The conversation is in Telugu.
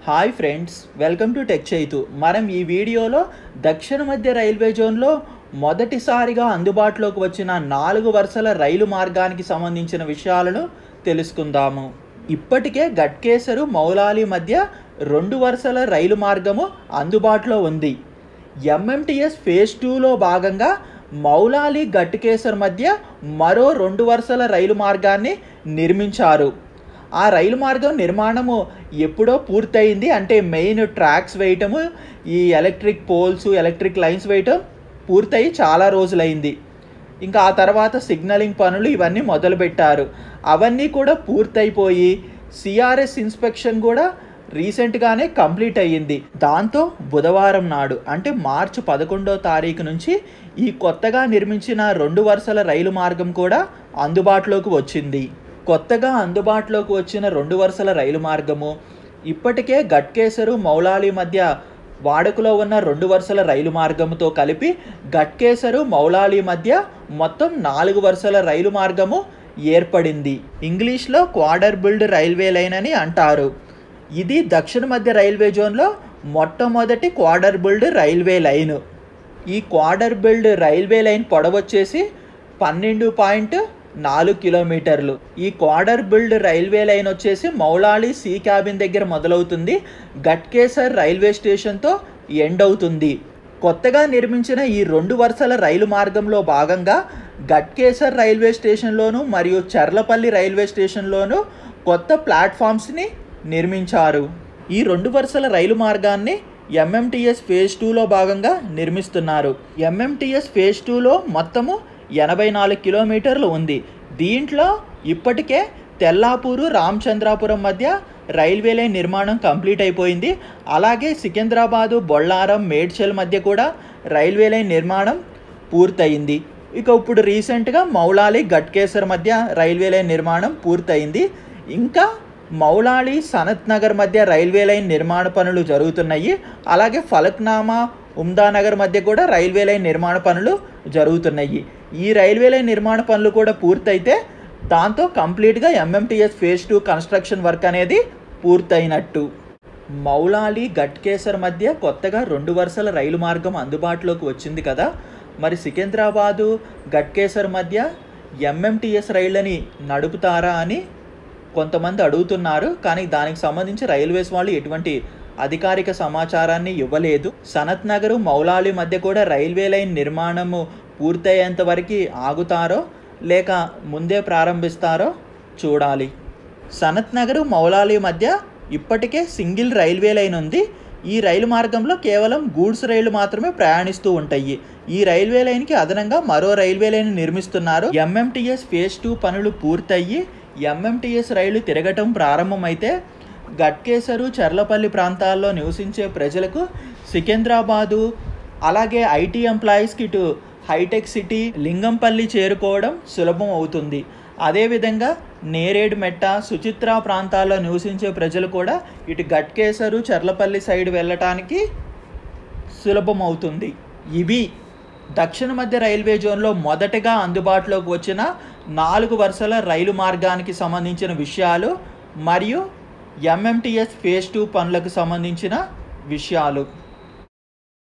hi friends welcome to tech Chaitu మనం ఈ వీడియోలో దక్షిణ మధ్య రైల్వే జోన్లో మొదటిసారిగా అందుబాటులోకి వచ్చిన నాలుగు వరుసల రైలు మార్గానికి సంబంధించిన విషయాలను తెలుసుకుందాము ఇప్పటికే గట్కేసరు మౌలాలి మధ్య రెండు వరుసల రైలు మార్గము అందుబాటులో ఉంది ఎంఎంటిఎస్ ఫేజ్ టూలో భాగంగా మౌలాలి గట్కేసర్ మధ్య మరో రెండు వరుసల రైలు మార్గాన్ని నిర్మించారు ఆ రైలు మార్గం నిర్మాణము ఎప్పుడో పూర్తయింది అంటే మెయిన్ ట్రాక్స్ వేయటము ఈ ఎలక్ట్రిక్ పోల్స్ ఎలక్ట్రిక్ లైన్స్ వేయటం పూర్తయి చాలా రోజులైంది ఇంకా ఆ తర్వాత సిగ్నలింగ్ పనులు ఇవన్నీ మొదలుపెట్టారు అవన్నీ కూడా పూర్తయిపోయి సిఆర్ఎస్ ఇన్స్పెక్షన్ కూడా రీసెంట్గానే కంప్లీట్ అయ్యింది దాంతో బుధవారం నాడు అంటే మార్చి పదకొండో తారీఖు నుంచి ఈ కొత్తగా నిర్మించిన రెండు వరుసల రైలు మార్గం కూడా అందుబాటులోకి వచ్చింది కొత్తగా అందుబాటులోకి వచ్చిన రెండు వరుసల రైలు మార్గము ఇప్పటికే గట్కేసరు మౌలాలి మధ్య వాడుకలో ఉన్న రెండు వరుసల రైలు మార్గముతో కలిపి గట్కేసరు మౌలాలి మధ్య మొత్తం నాలుగు వరుసల రైలు మార్గము ఏర్పడింది ఇంగ్లీష్లో క్వార్టర్ బిల్డ్ రైల్వే లైన్ అని అంటారు ఇది దక్షిణ మధ్య రైల్వే జోన్లో మొట్టమొదటి క్వార్టర్ బిల్డ్ రైల్వే లైను ఈ క్వార్టర్ బిల్డ్ రైల్వే లైన్ పొడవచ్చేసి పన్నెండు పాయింట్ నాలుగు కిలోమీటర్లు ఈ క్వార్టర్ బిల్డ్ రైల్వే లైన్ వచ్చేసి మౌలాలి సీ క్యాబిన్ దగ్గర మొదలవుతుంది గట్కేసర్ రైల్వే స్టేషన్తో ఎండ్ అవుతుంది కొత్తగా నిర్మించిన ఈ రెండు వరుసల రైలు మార్గంలో భాగంగా గట్కేసర్ రైల్వే స్టేషన్లోను మరియు చర్లపల్లి రైల్వే స్టేషన్లోను కొత్త ప్లాట్ఫామ్స్ని నిర్మించారు ఈ రెండు వరుసల రైలు మార్గాన్ని ఎంఎంటిఎస్ ఫేజ్ టూలో భాగంగా నిర్మిస్తున్నారు ఎంఎంటిఎస్ ఫేజ్ టూలో మొత్తము ఎనభై నాలుగు కిలోమీటర్లు ఉంది దీంట్లో ఇప్పటికే తెల్లాపూరు రామచంద్రాపురం మధ్య రైల్వే లైన్ నిర్మాణం కంప్లీట్ అయిపోయింది అలాగే సికింద్రాబాదు బొల్లారం మేడ్చల్ మధ్య కూడా రైల్వే లైన్ నిర్మాణం పూర్తయింది ఇక ఇప్పుడు రీసెంట్గా మౌలాలి గట్కేసర్ మధ్య రైల్వే లైన్ నిర్మాణం పూర్తయింది ఇంకా మౌలాలి సనత్ నగర్ మధ్య రైల్వే లైన్ నిర్మాణ పనులు జరుగుతున్నాయి అలాగే ఫలక్నామా ఉమ్దానగర్ మధ్య కూడా రైల్వే లైన్ నిర్మాణ పనులు జరుగుతున్నాయి ఈ రైల్వే లైన్ నిర్మాణ పనులు కూడా పూర్తయితే దాంతో కంప్లీట్గా MMTS phase two construction work అనేది పూర్తయినట్టు మౌలాలి గట్కేసర్ మధ్య కొత్తగా రెండు వరుసల రైలు మార్గం అందుబాటులోకి వచ్చింది కదా మరి సికింద్రాబాదు గట్కేసర్ మధ్య ఎంఎంటీఎస్ రైళ్ళని నడుపుతారా అని కొంతమంది అడుగుతున్నారు కానీ దానికి సంబంధించి రైల్వేస్ వాళ్ళు ఎటువంటి అధికారిక సమాచారాన్ని ఇవ్వలేదు సనత్ నగర్ మౌలాలి మధ్య కూడా రైల్వే లైన్ నిర్మాణము పూర్తయ్యేంత వరకు ఆగుతారో లేక ముందే ప్రారంభిస్తారో చూడాలి సనత్ నగర్ మౌలాలి మధ్య ఇప్పటికే సింగిల్ రైల్వే లైన్ ఉంది ఈ రైలు మార్గంలో కేవలం గూడ్స్ రైళ్లు మాత్రమే ప్రయాణిస్తూ ఉంటాయి ఈ రైల్వే లైన్కి అదనంగా మరో రైల్వే లైన్ నిర్మిస్తున్నారు ఎంఎంటీఎస్ ఫేజ్ టూ పనులు పూర్తయ్యి ఎంఎంటీఎస్ రైలు తిరగటం ప్రారంభమైతే గట్కేసరు చర్లపల్లి ప్రాంతాల్లో నివసించే ప్రజలకు సికింద్రాబాదు అలాగే ఐటీ ఎంప్లాయీస్కి ఇటు హైటెక్ సిటీ లింగంపల్లి చేరుకోవడం సులభం అవుతుంది అదేవిధంగా నేరేడు మెట్ట సుచిత్ర ప్రాంతాల్లో నివసించే ప్రజలు కూడా ఇటు గట్కేసరు చర్లపల్లి సైడ్ వెళ్ళటానికి సులభం అవుతుంది ఇవి దక్షిణ మధ్య రైల్వే జోన్లో మొదటగా అందుబాటులోకి వచ్చిన నాలుగు వరుసల రైలు మార్గానికి సంబంధించిన విషయాలు మరియు ఎంఎంటీఎస్ ఫేజ్ టూ పనులకు సంబంధించిన విషయాలు